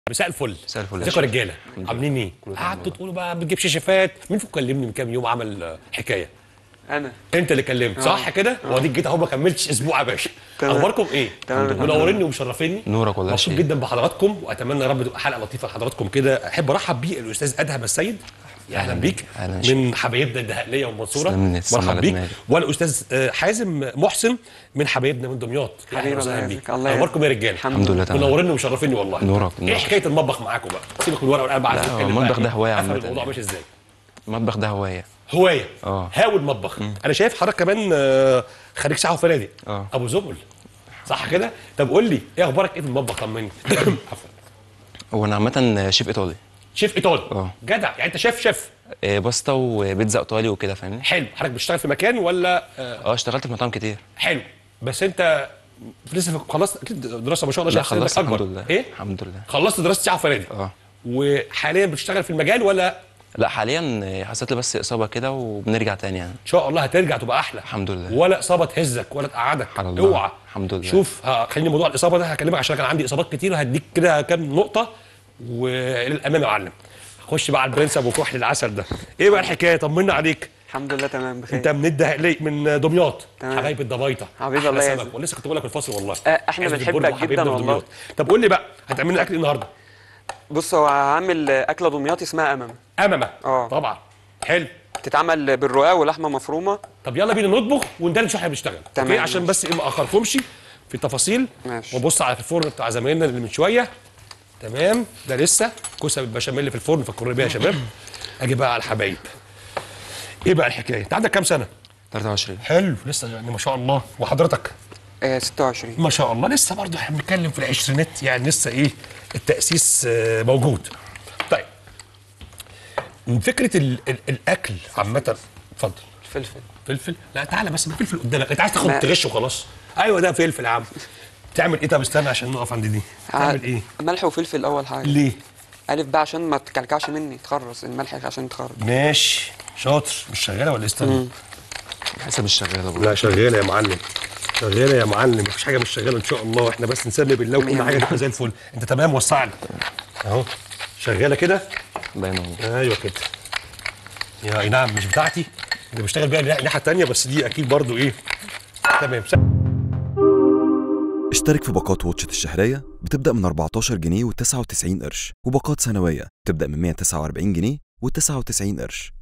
مساء الفل مساء الفل يا ازيكم يا شيخ. رجاله الحمد لله. عاملين ايه كله تمام قعدتوا والله. تقولوا بقى بتجيب شيشفات مين فيكم كلمني من كام يوم عمل آه، حكايه انا انت اللي كلمت صح كده واديك جيت اهو ما كملتش اسبوع يا باشا تمام. اخباركم ايه تمام. الحمد لله. منوريني ومشرفيني نورك والله يا مبسوط شيخ. جدا بحضراتكم واتمنى يا رب تبقى حلقه لطيفه لحضراتكم كده احب ارحب بيه الاستاذ ادهم السيد يا اهلا بيك أهلا يا شيخ. من حبايبنا الدهقليه والمنصوره تسلم لي، تسلم مرحبا على بيك دماغي. والاستاذ آه، حازم محسن من حبايبنا من دمياط يا حبيبي أهلا الله وسهلا يعزك. بيك الله اخباركم يا رجاله الحمد لله تمام منوريني ومشرفيني والله نورك، ايه نورك. حكايه المطبخ معاكم بقى سيبك من الورقه والقلم عايز لا، نتكلم هو المطبخ بقى ده إيه؟ هواية افهم عامة الموضوع يعني. ماشي ازاي المطبخ ده هوايه هوايه اه. هاوي المطبخ انا شايف حضرتك كمان آه، خريج ساعه وفنادق اه. ابو زبل صح كده طب قول لي ايه اخبارك ايه في المطبخ طمني عفوا هو انا عامه شيف ايطالي شيف ايطالي اه. جدع يعني انت شيف شيف آه، باستا وبيتزا ايطالي وكده فاهمني حلو حضرتك بتشتغل في مكان ولا آه، اه اشتغلت في مطاعم كتير حلو بس انت لسه في- خلصت اكيد دراسه ما شاء الله لا شايف سنك خلصت أكبر. الحمد لله ايه الحمد لله خلصت دراسه ساعه وفنادق اه وحاليا بتشتغل في المجال ولا ان لا حاليا آه، حصلت لي بس اصابه كده وبنرجع تاني يعني شاء الله هترجع تبقى احلى الحمد لله. ولا اصابه تهزك ولا تقعدك على الله. اوعى الحمد لله. شوف ه- خليني موضوع الاصابه ده هكلمك عشان كان عندي اصابات كتير هديك كده كام نقطه وللامام يا معلم خش بقى على البرنس ابو كحل العسل ده ايه بقى الحكايه طمنا عليك الحمد لله تمام بخير انت من الدهقلية من دمياط تمام. حبايب الضبايطه حبيبي أحلى الله سمك. يعزك. ولسه كنت بقول لك في الفصل والله آه، إحنا عزبة بنحبك البرج وحبايبنا جداً في والله. دمياط. طب قول لي بقى هتعمل لنا اكل إيه النهارده بص هو هعمل اكله دمياطي اسمها امام امامه اه. طبعا حلو تتعمل بالرقاق ولحمه مفرومه طب يلا بينا نطبخ وندرب شو احنا بنشتغل تمام، اوكي عشان ماشي. بس ايه ما اخركمش في التفاصيل ماشي. وابص على الفرن بتاع زمايلنا اللي من شويه تمام ده لسه كوسه بالبشاميل اللي في الفرن فكروا بيها يا شباب اجي بقى على الحبايب ايه بقى الحكايه انت عندك كام سنه 23 حلو لسه يعني ما شاء الله وحضرتك آه 26 ما شاء الله لسه برضه احنا بنتكلم في العشرينات يعني لسه ايه التاسيس آه، موجود طيب من فكره ال ال الاكل عامه اتفضل فلفل فلفل لا تعالى بس ما فلفل قدامك انت عايز تاخد ما- تغش وخلاص ايوه ده فلفل يا عم تعمل ايه طب استنى عشان نقف عند دي تعمل ايه ملح وفلفل اول حاجه ليه الف بقى عشان ما تكلكعش مني تخرص الملح عشان تخرص ماشي شاطر مش شغاله ولا استنى حسب الشغاله برضه لا شغاله يا معلم شغاله يا معلم مفيش حاجه مش شغاله ان شاء الله احنا بس نسمي بالله وكل مية حاجه مية. تبقى زي الفل انت تمام وسع لي اهو شغاله كده باينه ايوه كده يا اي نعم مش بتاعتي اللي بشتغل بيها الناحيه الثانيه بس دي اكيد برضو ايه تمام اشترك في باقات واتشت الشهرية بتبدأ من 14 جنيه و99 قرش وباقات سنوية بتبدأ من 149 جنيه و99 قرش